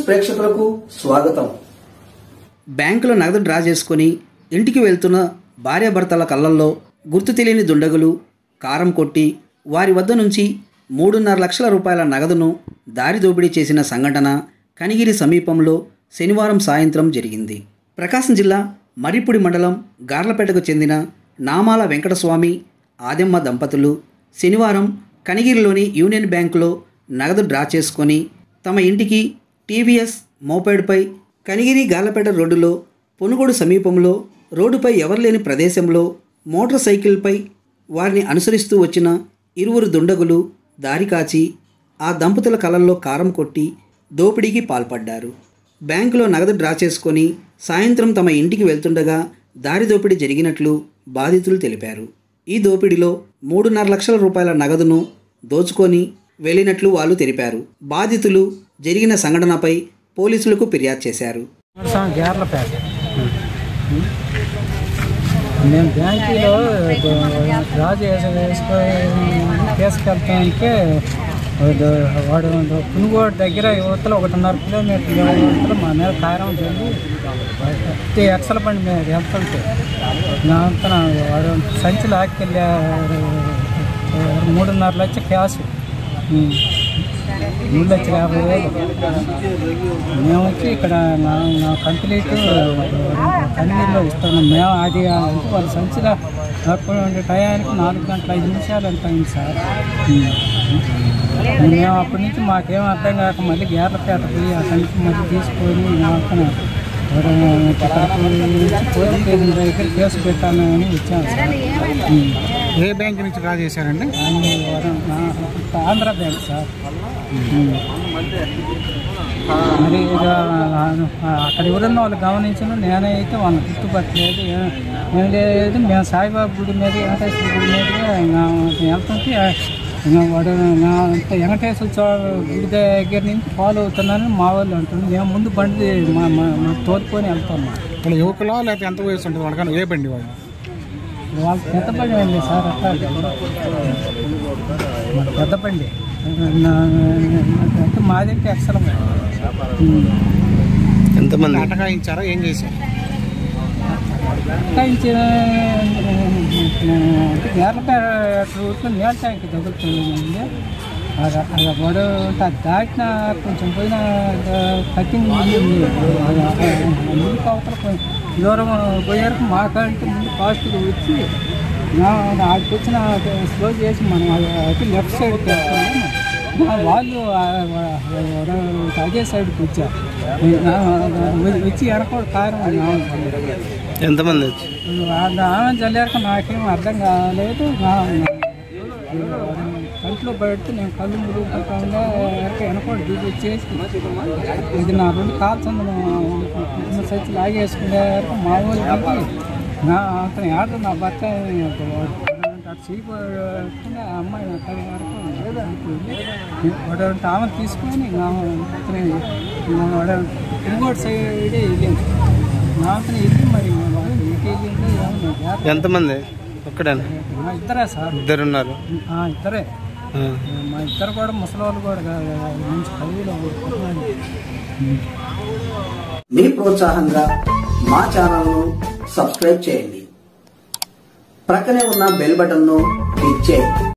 News ప్రేక్షకులకు స్వాగతం బ్యాంకులో నగదు డ్రా చేసుకుని ఇంటికి వెళ్తున్న భార్యాభర్తల కళ్ళల్లో గుర్తు తెలియని దుండగులు కారం కొట్టి వారి వద్ద నుంచి మూడున్నర లక్షల రూపాయల నగదును దారి దోపిడీ చేసిన సంఘటన కనిగిరి సమీపంలో శనివారం సాయంత్రం జరిగింది ప్రకాశం జిల్లా మర్రిపూడి మండలం గార్లపేటకు చెందిన నామాల వెంకటస్వామి ఆదెమ్మ దంపతులు శనివారం కనిగిరిలోని యూనియన్ బ్యాంకులో నగదు డ్రా చేసుకొని తమ ఇంటికి టీవీఎస్ మోపెడ్పై కనిగిరి గాలపేట రోడ్డులో పొనుగోడు సమీపంలో రోడ్డుపై ఎవరు లేని ప్రదేశంలో మోటార్ సైకిల్పై వారిని అనుసరిస్తూ వచ్చిన ఇరువురు దుండగులు దారి కాచి ఆ దంపతుల కళల్లో కారం కొట్టి దోపిడీకి పాల్పడ్డారు బ్యాంకులో నగదు డ్రా చేసుకొని సాయంత్రం తమ ఇంటికి వెళ్తుండగా దారి దోపిడీ జరిగినట్లు బాధితులు తెలిపారు ఈ దోపిడీలో మూడున్నర లక్షల రూపాయల నగదును దోచుకొని వెళ్ళినట్లు వాళ్ళు తెలిపారు బాధితులు జరిగిన సంఘటనపై పోలీసులకు ఫిర్యాదు చేశారు వర్షం గేర్లపేట మేము బ్యాంకులో డ్రా చేసి వేసుకొని తీసుకెళ్తానికి వాడు పునుగోడు దగ్గర యువతలో ఒకటిన్నర కిలోమీటర్ యువతలో మా మీద కారం చెల్లి ప్రతి ఎక్సల బండి మీద వెళ్తుంటే నా అంతా వాడు సంచి లాక్కెళ్ళా మూడున్నర లక్ష క్యాష్ ఉమ్. మూడు లక్షల యాభై వేలు మేము వచ్చి ఇక్కడ నా నా కంప్లీట్ కన్నీరులో ఇస్తున్నాం మేము అది అంటే వాళ్ళ సంచిలో ఉండే టయానికి నాలుగు గంటల ఐదు నిమిషాలు ఎంత అయింది సార్ ఉమ్. మేము అప్పటి నుంచి మాకేం అర్థం కాక మళ్ళీ గేర్లపేట పోయి ఆ సంచి మళ్ళీ తీసుకొని మేము అక్కడ పోలీస్ స్టేషన్ దగ్గర కేసు పెట్టాను అని వచ్చాను సార్ ఉమ్. ఏ బ్యాంక్ నుంచి డ్రా చేశారండి ఆంధ్ర వరం- ఆంధ్ర బ్యాంక్ సార్ మరి ఇక అక్కడ ఎవరన్నా వాళ్ళు గమనించిన నేనైతే వాళ్ళని గుర్తుపట్టలేదు ఏ- ఏం లేదు మేము సాయిబాబా గుడి మీద వెంకటేశ్వర గుడి మీదుగా ఇంకా వెళ్తుంటే ఇంకా వాడు నా అంత వెంకటేశ్వర స్వామి గుడి దగ్గర నుంచి ఫాలో అవుతున్నానని మా వాళ్ళు అంటున్నారు మేము ముందు బండి మా మా- మా తోలుకొని వెళ్తున్నాం వాళ్ళ యువకులా లేకపోతే ఎంత వయసు ఉంటుంది వాళ్ళకన్నా ఏ బండి వాళ్ళు వాళ్ళ పెద్ద బండి అండి సార్ అట్లా మన పెద్ద బండి నా- అంటే మాదంటే అక్షరం ఎంతమంది అటకాయించారా ఏం చేశారు అటకాయించిన అంటే నేలపేట రూట్లో నేల ట్యాంక్ తగులుతుంది అది అది గొడవ ఉంటే అది దాటిన కొంచెం పోయిన కటింగ్ ముందు అవతల కొంచెం దూరం పోయారు మా కంటే ముందు ఫాస్ట్గా వచ్చి నా- ఆడికి వచ్చిన స్లో చేసి మనం అటు లెఫ్ట్ సైడ్కి వెళ్తున్నాము మా వాళ్ళు ఆ, ఆ, అదే సైడ్కి వచ్చారు ఆ, వచ్చి వెనక కారం ఎంతమంది వచ్చి ఆమె చల్లాక నాకేం అర్థం కాలేదు నా- కంట్లో పెడితే నేను కళ్ళు మురుగుకుంటా వెనకోటి దిగి వచ్చేసి ఇది నా రెండు కాల్చందు సచ్చి లాగేసుకునేవరకు మా ఊళ్ళు దిగి నా అతని ఆడ నా భర్త అటు చీపుకుని ఆ అమ్మాయి నా తల్లి వరకు వాడు ఆమె తీసుకొని నా అతని వాడు ఇంకోటి సైడే వెళ్ళింది నా అతను వెళ్ళి మరి ఇంటికి వెళ్ళిందో ఏమో నాకు జ్ఞాపకం ఎంతమంది ఒక్కడేనా మా ఇద్దరే సార్ ఇద్దరు ఉన్నారు ఆ, ఇద్దరే మా ఇద్దరు కూడా ముసలి వాళ్ళు కూడా కాదు, మంచి పదవిలో ఉంటున్నారు. మీ ప్రోత్సాహంగా మా ఛానల్ను సబ్స్క్రైబ్ చేయండి ప్రక్కనే ఉన్న బెల్ బటన్ను క్లిక్ చేయండి